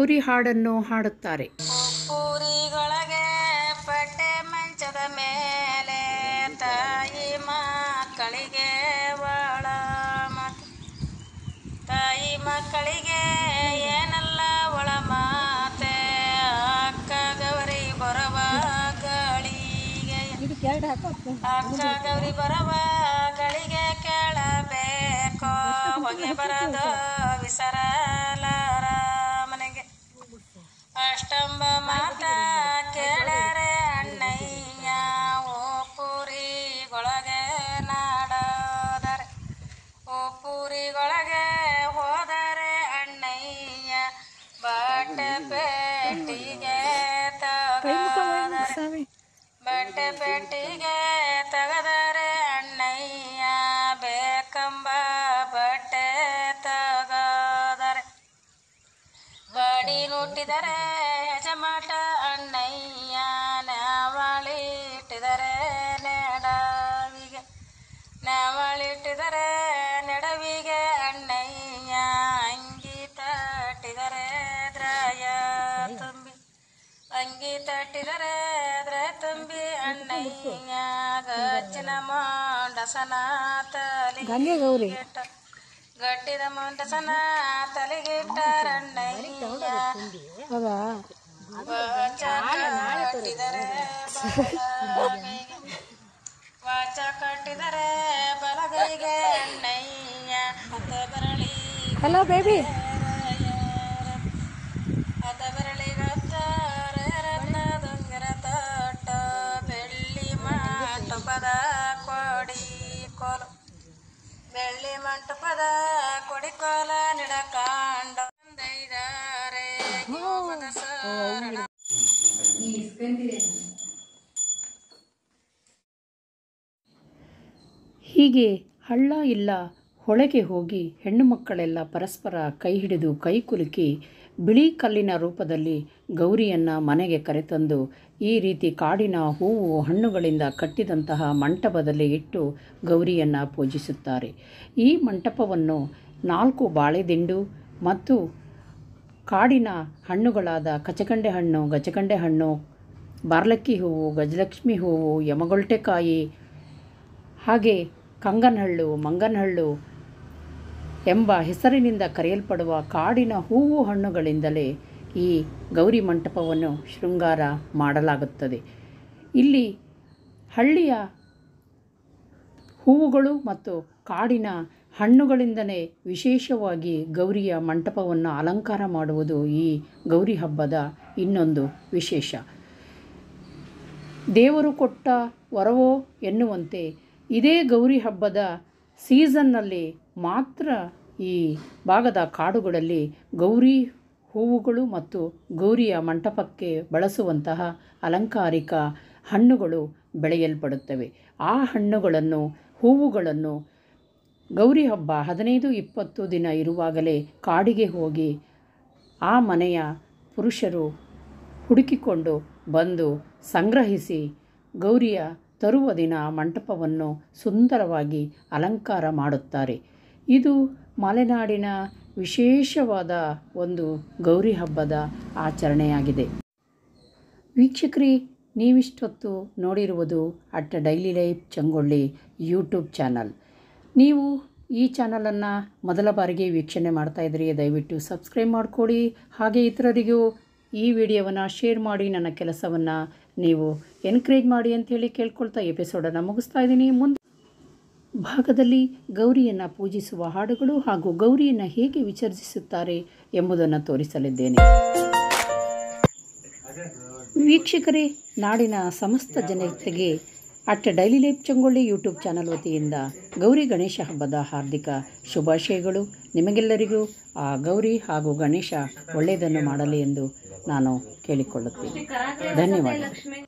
ಗೌರಿ ಹಾಡನ್ನು ಹಾಡುತ್ತಾರೆ ಊರಿಗೊಳಗೆ ಪಟ್ಟೆ ಮಂಚದ ಮೇಲೆ ತಾಯಿ ಮಕ್ಕಳಿಗೆ ಒಳ ಮಾತು ತಾಯಿ ಮಕ್ಕಳಿಗೆ ಏನಲ್ಲ ಒಳ ಮಾತೆ ಅಕ್ಕ ಗೌರಿ ಬರವ ಗಳಿಗೆ ಅಕ್ಕ ಗೌರಿ ಬರವ ಗಳಿಗೆ ಕೇಳಬೇಕು ಹೊಗೆ ಬರದ ವಿಸರಲಾರ ಮನೆಗೆ ಅಷ್ಟಂಬ ಮಾತ ಕೇಳರೆ ಅಣ್ಣಯ್ಯ ಓ ಪೂರಿಗೊಳಗೆ ನಾಡೋದರೆ ಓ ಪೂರಿಗೊಳಗೆ ಹೋದರೆ ಅಣ್ಣಯ್ಯ ಬಟ್ಟೆ ಪೇಟಿಗೆ ತಗೋದರೆ ಬಟ್ಟೆ ಪೆಟ್ಟಿಗೆ ತೆಗೆದರೆ ಅಣ್ಣಯ್ಯ ಬೇಕಂಬ ಬಟ್ಟೆ ತಗೋದರೆ ಬಡಿ ನುಟ್ಟಿದರೆ ಯಜಮಾಟ ಅಣ್ಣಯ್ಯ ನಾವಳಿಟ್ಟಿದರೆ ನೆಡವಿಗೆ ನಾವಳಿಟ್ಟಿದರೆ ನೆಡವಿಗೆ ಅಣ್ಣಯ್ಯ ಅಂಗಿ ತಟ್ಟಿದರೆ ದ್ರಾಯ ತುಂಬಿ ಅಂಗಿ ತಟ್ಟಿದರೆ ದ್ರ ತುಂಬಿ ಅಣ್ಣಯ್ಯ ಗಚ್ಚಿನ ಮೊಂಡಸನ ತಲೆಗೆ ಗೌರಿ ಗಟ್ಟಿದ ಮೊಂಡಸನ ತಲೆಗಿಟ್ಟರಣ್ಣಯ್ಯ ವಾಚ ಕಟ್ಟಿದರೆ ಬಲಗೈಗೆ ವಾಚ ಕಟ್ಟಿದರೆ ಬಲಗೈಗೆ ಅಣ್ಣಯ್ಯ ಅತ ಬರಳಿ ಹಲೋ ಬೇಬಿ ಅತ ಬರಳಿ ಗತ್ತಾರೆ ರತ್ನ ದುಂಗರ ತೋಟ ಬೆಳ್ಳಿ ಮಂಟಪದ ಕೊಡಿ ಕೋಲು ಬೆಳ್ಳಿ ಮಂಟಪದ ಕೊಡಿ ಕೋಲ ನಿಡಕಾಂಡ ದೈದಾರೆ ಹೋಮದ ಸರಳ ಹೀಗೆ ಹಳ್ಳ ಇಲ್ಲ ಹೊಳೆಗೆ ಹೋಗಿ ಹೆಣ್ಣು ಮಕ್ಕಳೆಲ್ಲ ಪರಸ್ಪರ ಕೈ ಹಿಡಿದು ಕೈ ಕುಲುಕಿ ಬಿಳಿ ಕಲ್ಲಿನ ರೂಪದಲ್ಲಿ ಗೌರಿಯನ್ನು ಮನೆಗೆ ಕರೆತಂದು ಈ ರೀತಿ ಕಾಡಿನ ಹೂವು ಹಣ್ಣುಗಳಿಂದ ಕಟ್ಟಿದಂತಹ ಮಂಟಪದಲ್ಲಿ ಇಟ್ಟು ಗೌರಿಯನ್ನು ಪೂಜಿಸುತ್ತಾರೆ ಈ ಮಂಟಪವನ್ನು ನಾಲ್ಕು ಬಾಳೆದಿಂಡು ಮತ್ತು ಕಾಡಿನ ಹಣ್ಣುಗಳಾದ ಕಚಕಂಡೆ ಹಣ್ಣು ಗಜಕಂಡೆ ಹಣ್ಣು ಬಾರ್ಲಕ್ಕಿ ಹೂವು ಗಜಲಕ್ಷ್ಮಿ ಹೂವು ಯಮಗೊಳ್ಟೆಕಾಯಿ ಹಾಗೆ ಕಂಗನಹಳ್ಳು ಮಂಗನಹಳ್ಳು ಎಂಬ ಹೆಸರಿನಿಂದ ಕರೆಯಲ್ಪಡುವ ಕಾಡಿನ ಹೂವು ಹಣ್ಣುಗಳಿಂದಲೇ ಈ ಗೌರಿ ಮಂಟಪವನ್ನು ಶೃಂಗಾರ ಮಾಡಲಾಗುತ್ತದೆ ಇಲ್ಲಿ ಹಳ್ಳಿಯ ಹೂವುಗಳು ಮತ್ತು ಕಾಡಿನ ಹಣ್ಣುಗಳಿಂದಲೇ ವಿಶೇಷವಾಗಿ ಗೌರಿಯ ಮಂಟಪವನ್ನು ಅಲಂಕಾರ ಮಾಡುವುದು ಈ ಗೌರಿ ಹಬ್ಬದ ಇನ್ನೊಂದು ವಿಶೇಷ ದೇವರು ಕೊಟ್ಟ ವರವೋ ಎನ್ನುವಂತೆ ಇದೇ ಗೌರಿ ಹಬ್ಬದ ಸೀಸನ್ನಲ್ಲಿ ಮಾತ್ರ ಈ ಭಾಗದ ಕಾಡುಗಳಲ್ಲಿ ಗೌರಿ ಹೂವುಗಳು ಮತ್ತು ಗೌರಿಯ ಮಂಟಪಕ್ಕೆ ಬಳಸುವಂತಹ ಅಲಂಕಾರಿಕ ಹಣ್ಣುಗಳು ಬೆಳೆಯಲ್ಪಡುತ್ತವೆ ಆ ಹಣ್ಣುಗಳನ್ನು ಹೂವುಗಳನ್ನು ಗೌರಿ ಹಬ್ಬ ಹದಿನೈದು ಇಪ್ಪತ್ತು ದಿನ ಇರುವಾಗಲೇ ಕಾಡಿಗೆ ಹೋಗಿ ಆ ಮನೆಯ ಪುರುಷರು ಹುಡುಕಿಕೊಂಡು ಬಂದು ಸಂಗ್ರಹಿಸಿ ಗೌರಿಯ ತರುವ ದಿನ ಮಂಟಪವನ್ನು ಸುಂದರವಾಗಿ ಅಲಂಕಾರ ಮಾಡುತ್ತಾರೆ ಇದು ಮಲೆನಾಡಿನ ವಿಶೇಷವಾದ ಒಂದು ಗೌರಿ ಹಬ್ಬದ ಆಚರಣೆಯಾಗಿದೆ ವೀಕ್ಷಕರೇ ನೀವಿಷ್ಟೊತ್ತು ನೋಡಿರುವುದು at daily life Changolli YouTube channel ನೀವು ಈ ಚಾನಲನ್ನು ಮೊದಲ ಬಾರಿಗೆ ವೀಕ್ಷಣೆ ಮಾಡ್ತಾ ಇದ್ರಿ ದಯವಿಟ್ಟು ಸಬ್ಸ್ಕ್ರೈಬ್ ಮಾಡಿಕೊಡಿ ಹಾಗೆ ಇತರರಿಗೂ ಈ ವಿಡಿಯೋವನ್ನು ಶೇರ್ ಮಾಡಿ ನನ್ನ ಕೆಲಸವನ್ನು ನೀವು ಎನ್ಕರೇಜ್ ಮಾಡಿ ಅಂಥೇಳಿ ಕೇಳ್ಕೊಳ್ತಾ ಎಪಿಸೋಡನ್ನು ಮುಗಿಸ್ತಾ ಇದ್ದೀನಿ ಮುಂದೆ ಭಾಗದಲ್ಲಿ ಗೌರಿಯನ್ನು ಪೂಜಿಸುವ ಹಾಡುಗಳು ಹಾಗೂ ಗೌರಿಯನ್ನು ಹೇಗೆ ವಿಸರ್ಜಿಸುತ್ತಾರೆ ಎಂಬುದನ್ನು ತೋರಿಸಲಿದ್ದೇನೆ ವೀಕ್ಷಕರೇ ನಾಡಿನ ಸಮಸ್ತ ಜನತೆಗೆ at daily life Changolli YouTube channel ವತಿಯಿಂದ ಗೌರಿ ಗಣೇಶ ಹಬ್ಬದ ಹಾರ್ದಿಕ ಶುಭಾಶಯಗಳು ನಿಮಗೆಲ್ಲರಿಗೂ ಆ ಗೌರಿ ಹಾಗೂ ಗಣೇಶ ಒಳ್ಳೆಯದನ್ನು ಮಾಡಲಿ ಎಂದು ನಾನು ಕೇಳಿಕೊಳ್ಳುತ್ತೇನೆ ಧನ್ಯವಾದ